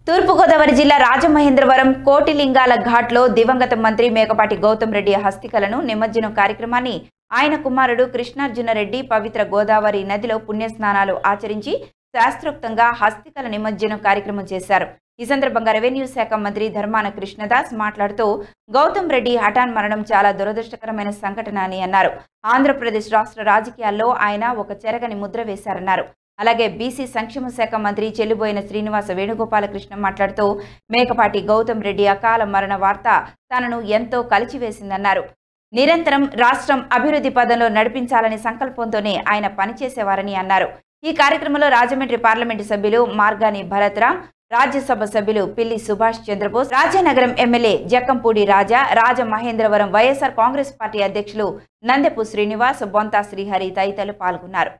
తూర్పుగోదావరి జిల్లా రాజమహేంద్రవరం కోటిలింగాల ఘాట్లో దివంగత మంత్రి మేకపాటి గౌతమ్ రెడ్డి హస్తికలను నిమజ్జనం కార్యక్రమాన్ని ఆయన కుమారుడు కృష్ణార్జునరెడ్డి పవిత్ర గోదావరి నదిలో పుణ్యస్నానాలు ఆచరించి శాస్త్రోక్తంగా హస్తికల నిమజ్జనం కార్యక్రమం చేశారు ఈ సందర్భంగా రెవెన్యూ శాఖ మంత్రి ధర్మాన కృష్ణదాస్ మాట్లాడుతూ గౌతమ్ రెడ్డి హఠాన్ మరణం చాలా దురదృష్టకరమైన సంఘటన అని అన్నారు ఆంధ్రప్రదేశ్ రాష్ట్ర రాజకీయాల్లో ఆయన ఒక చెరగని ముద్ర వేశారన్నారు అలాగే బీసీ సంక్షేమ శాఖ మంత్రి చెల్లిబోయిన శ్రీనివాస వేణుగోపాలకృష్ణ మాట్లాడుతూ మేకపాటి గౌతమ్ రెడ్డి అకాల మరణ వార్త తనను ఎంతో కలిచివేసిందన్నారు నిరంతరం రాష్ట్రం అభివృద్ధి పదంలో నడిపించాలని సంకల్పంతోనే ఆయన పనిచేసేవారని అన్నారు ఈ కార్యక్రమంలో రాజమండ్రి పార్లమెంటు సభ్యులు మార్గాని భరత్రాం రాజ్యసభ సభ్యులు Pilli Subhash Chandrabose Rajanagaram MLA Jakkampudi Raja Rajamahendravaram YSR Congress party అధ్యక్షులు నందెపు శ్రీనివాస్ బొంతా శ్రీహరి తదితరులు పాల్గొన్నారు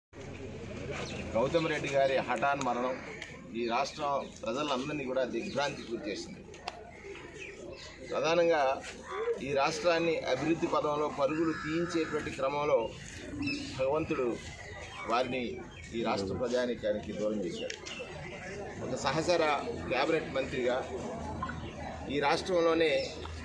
గౌతమ్ రెడ్డి గారి హఠాన్ మరణం ఈ రాష్ట్ర ప్రజలందరినీ కూడా దిగ్భ్రాంతి గురి చేసింది ప్రధానంగా ఈ రాష్ట్రాన్ని అభివృద్ధి పదంలో పరుగులు తీయించేటువంటి క్రమంలో భగవంతుడు వారిని ఈ రాష్ట్ర ప్రజానికానికి దూరం చేశాడు ఒక సహచర కేబినెట్ మంత్రిగా ఈ రాష్ట్రంలోనే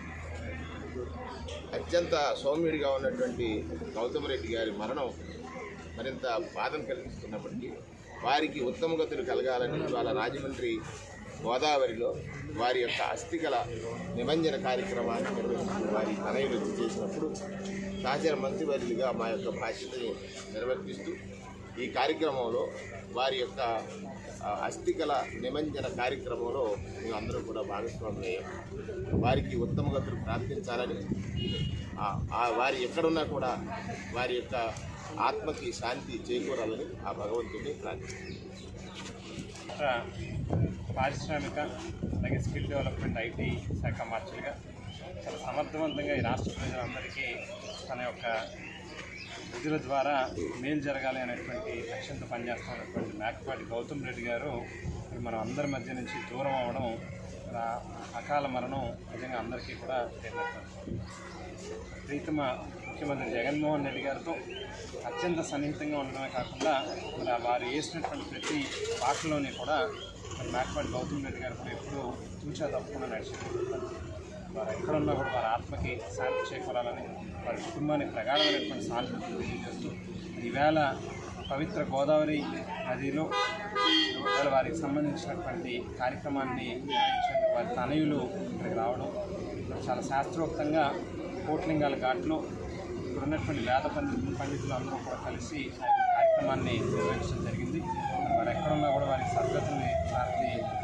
అత్యంత సౌమ్యుడిగా ఉన్నటువంటి గౌతమ్ రెడ్డి గారి మరణం మరింత బాధను కలిగిస్తున్నప్పటికీ వారికి ఉత్తమ గతులు కలగాలని వాళ్ళ రాజమండ్రి గోదావరిలో వారి యొక్క అస్థికల నిబంధన కార్యక్రమాన్ని నిర్వహించి వారి తనయులు వచ్చి చేసినప్పుడు సహచర మంత్రివర్యులుగా మా యొక్క బాధ్యతని నిర్వర్తిస్తూ ఈ కార్యక్రమంలో వారి యొక్క ఆ, అస్థికల నిమజ్జన కార్యక్రమంలో మేము అందరూ కూడా భాగస్వాములయ్యాం వారికి ఉత్తమ గతులు ప్రార్థించాలని ఆ- ఆ వారి ఎక్కడున్నా కూడా వారి యొక్క ఆత్మకి శాంతి చేకూరాలని ఆ భగవంతుడిని ప్రార్థిస్తున్నాం రాష్ట్ర పారిశ్రామిక అలాగే స్కిల్ డెవలప్మెంట్ ఐటీ శాఖ మార్చులుగా చాలా సమర్థవంతంగా ఈ రాష్ట్ర ప్రజలందరికీ తన యొక్క విధుల ద్వారా మేలు జరగాలి అనేటువంటి లక్ష్యంతో పనిచేస్తున్నటువంటి మేకపాటి గౌతమ్ రెడ్డి గారు మరి మనం అందరి మధ్య నుంచి దూరం అవ్వడం ఆ అకాల మరణం నిజంగా అందరికీ కూడా తెలియదు ప్రీతమ ముఖ్యమంత్రి జగన్మోహన్ రెడ్డి గారితో అత్యంత సన్నిహితంగా ఉండడమే కాకుండా మరి వారు వేసినటువంటి ప్రతి పాటలోని కూడా మరి మేకపాటి గౌతమ్ రెడ్డి గారు కూడా ఎప్పుడూ తూచా తప్పకుండా నడిచింది వారు ఎక్కడున్నా కూడా వారి ఆత్మకి శాంతి చేకూరాలని వారి కుటుంబానికి ప్రగాఢమైనటువంటి సానుభూతి తెలియజేస్తూ ఈవేళ పవిత్ర గోదావరి నదిలో ఇవాళ వారికి సంబంధించినటువంటి కార్యక్రమాన్ని నిర్వహించేందుకు వారి తనయులు ఇక్కడికి రావడం మరి చాలా శాస్త్రోక్తంగా కోట్లింగాల ఘాట్లో ఇక్కడ ఉన్నటువంటి వేద పండితులు పండితులు అందరూ కూడా కలిసి ఆ యొక్క కార్యక్రమాన్ని నిర్వహించడం జరిగింది మరి వారు ఎక్కడున్నా కూడా వారికి సద్గతుల్ని వారికి